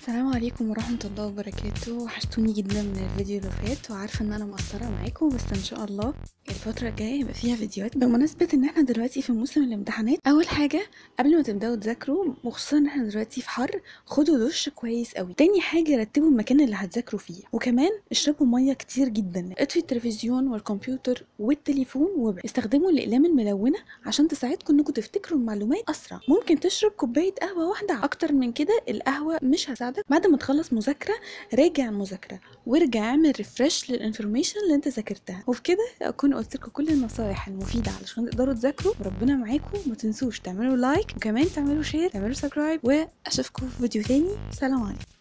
السلام عليكم ورحمة الله وبركاته وحشتوني جدا من الفيديو اللي فات وعارفة ان انا مقصرة معاكم بس ان شاء الله الفترة الجاية يبقى فيها فيديوهات بمناسبة ان احنا دلوقتي في موسم الامتحانات اول حاجة قبل ما تبدأوا تذاكروا وخصوصا ان احنا دلوقتي في حر خدوا دش كويس قوي تاني حاجة رتبوا المكان اللي هتذاكروا فيه وكمان اشربوا مية كتير جدا اطفي التلفزيون والكمبيوتر والتليفون واستخدموا الاقلام الملونة عشان تساعدكم انكم تفتكروا المعلومات اسرع ممكن تشرب كوباية قهوة واحدة اكتر من كده القهوة مش هتساعدك بعد ما تخلص مذاكرة راجع المذاكرة وارجع اعمل ريفرش للانفورميشن اللي انت ذاكرتها وبكده اكون قلت لكم كل النصايح المفيدة علشان تقدروا تذاكروا وربنا معاكم وما تنسوش تعملوا لايك وكمان تعملوا شير تعملوا سبسكرايب واشوفكم في فيديو تاني سلام عليكم